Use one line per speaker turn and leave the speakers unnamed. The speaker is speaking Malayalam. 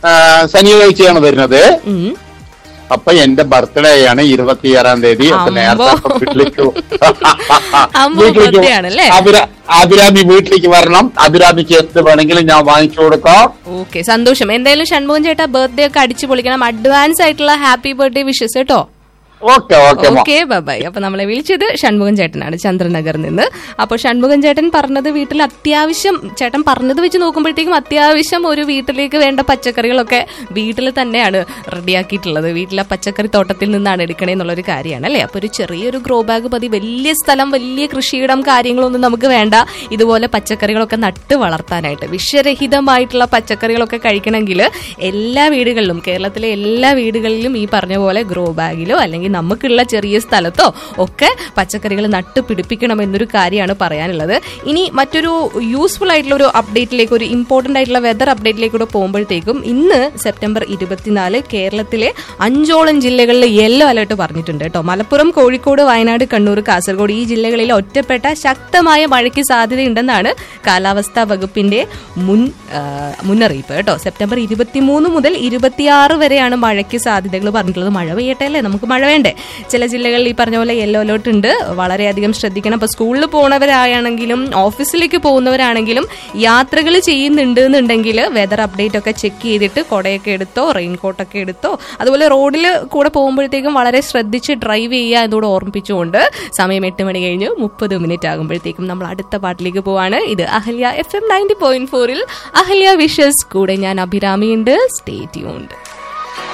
ആ, ശനിയാഴ്ചയാണ് വരുന്നത്
ഉം.
അപ്പൊ എന്റെ ബർത്ത്ഡേ ആണ് ഇരുപത്തിയാറാം തീയതി അപ്പൊ
അമ്പോ.
നേരത്തെ അപ്പൊ വീട്ടിലേക്ക്
അമ്പോ
വീട്ടിലേക്ക്
birthday ആണല്ലേ?
അഭിരാ- അഭിരാമി വീട്ടിലേക്ക് വരണം അഭിരാമിക്ക് എന്ത് വേണമെങ്കിലും ഞാൻ വാങ്ങിച്ചു കൊടുക്കാം
ഓക്കെ സന്തോഷം എന്തായാലും ഷൺമുഖൻ ചേട്ടാ ബർത്ത്ഡേ ഒക്കെ അടിച്ചു പൊളിക്കണം അഡ്വാൻസ് ആയിട്ടുള്ള ഹാപ്പി ബർത്ത്ഡേ വിഷസ് കേട്ടോ
ഓക്കെ ഓക്കെ മോ
ഓക്കെ ബൈ അപ്പൊ നമ്മളെ വിളിച്ചത് ഷൺമുഖൻ ചേട്ടനാണ് ചന്ദ്രനഗറിൽ നിന്ന് അപ്പോൾ ഷൺമുഖൻ ചേട്ടൻ പറഞ്ഞത് വീട്ടിൽ അത്യാവശ്യം ചേട്ടൻ പറഞ്ഞത് വെച്ച് നോക്കുമ്പോഴത്തേക്കും അത്യാവശ്യം ഒരു വീട്ടിലേക്ക് വേണ്ട പച്ചക്കറികളൊക്കെ വീട്ടിൽ തന്നെയാണ് റെഡിയാക്കിയിട്ടുള്ളത് വീട്ടിലെ പച്ചക്കറി തോട്ടത്തിൽ നിന്നാണ് എടുക്കണേ എന്നുള്ളൊരു കാര്യമാണ് അല്ലേ അപ്പൊ ഒരു ചെറിയൊരു ഗ്രോ ബാഗ് മതി വലിയ സ്ഥലം വലിയ കൃഷിയിടം കാര്യങ്ങളൊന്നും നമുക്ക് വേണ്ട ഇതുപോലെ പച്ചക്കറികളൊക്കെ നട്ട് വളർത്താനായിട്ട് വിഷരഹിതമായിട്ടുള്ള പച്ചക്കറികളൊക്കെ കഴിക്കണമെങ്കിൽ എല്ലാ വീടുകളിലും കേരളത്തിലെ എല്ലാ വീടുകളിലും ഈ പറഞ്ഞ പോലെ ഗ്രോ ബാഗിലോ അല്ലെങ്കിൽ നമുക്കുള്ള ചെറിയ സ്ഥലത്തോ ഒക്കെ പച്ചക്കറികൾ നട്ട് പിടിപ്പിക്കണം എന്നൊരു കാര്യമാണ് പറയാനുള്ളത് ഇനി മറ്റൊരു യൂസ്ഫുൾ ആയിട്ടുള്ള ഒരു അപ്ഡേറ്റിലേക്ക് ഒരു ഇമ്പോർട്ടന്റ് ആയിട്ടുള്ള വെതർ അപ്ഡേറ്റിലേക്കൂടെ പോകുമ്പോഴത്തേക്കും ഇന്ന് സെപ്റ്റംബർ ഇരുപത്തിനാല് കേരളത്തിലെ അഞ്ചോളം ജില്ലകളിൽ യെല്ലോ അലർട്ട് പറഞ്ഞിട്ടുണ്ട് കേട്ടോ മലപ്പുറം കോഴിക്കോട് വയനാട് കണ്ണൂർ കാസർഗോഡ് ഈ ജില്ലകളിൽ ഒറ്റപ്പെട്ട ശക്തമായ മഴയ്ക്ക് സാധ്യതയുണ്ടെന്നാണ് കാലാവസ്ഥാ വകുപ്പിന്റെ മുൻ ആ, മുന്നറിയിപ്പ് കേട്ടോ സെപ്റ്റംബർ ഇരുപത്തിമൂന്ന് മുതൽ ഇരുപത്തിയാറ് വരെയാണ് മഴയ്ക്ക് സാധ്യതകൾ പറഞ്ഞിട്ടുള്ളത് മഴ പെയ്യട്ടെ അല്ലേ നമുക്ക് മഴ വേണ്ടേ ചില ജില്ലകളിൽ ഈ പറഞ്ഞ പോലെ യെല്ലോ അലേർട്ട് ഉണ്ട് വളരെയധികം ശ്രദ്ധിക്കണം അപ്പൊ സ്കൂളിൽ പോണവരാണെങ്കിലും ഓഫീസിലേക്ക് പോകുന്നവരാണെങ്കിലും യാത്രകൾ ചെയ്യുന്നുണ്ട് എന്നുണ്ടെങ്കിൽ വെതർ അപ്ഡേറ്റ് ഒക്കെ ചെക്ക് ചെയ്തിട്ട് കുടയൊക്കെ എടുത്തോ റെയിൻകോട്ടൊക്കെ എടുത്തോ അതുപോലെ റോഡിൽ കൂടെ പോകുമ്പോഴത്തേക്കും വളരെ ശ്രദ്ധിച്ച് ഡ്രൈവ് ചെയ്യുക എന്നോട് ഓർമ്മിപ്പിച്ചുകൊണ്ട് സമയം എട്ട് മണി കഴിഞ്ഞ് മുപ്പത് മിനിറ്റ് ആകുമ്പോഴത്തേക്കും നമ്മൾ അടുത്ത പാട്ടിലേക്ക് പോവാണ് ഇത് Ahalya F M ninety point ഫോറിൽ അഹല്യ വിഷസ് കൂടെ ഞാൻ അഭിരാമിയുണ്ട് സ്റ്റേ ട്യൂൺഡ്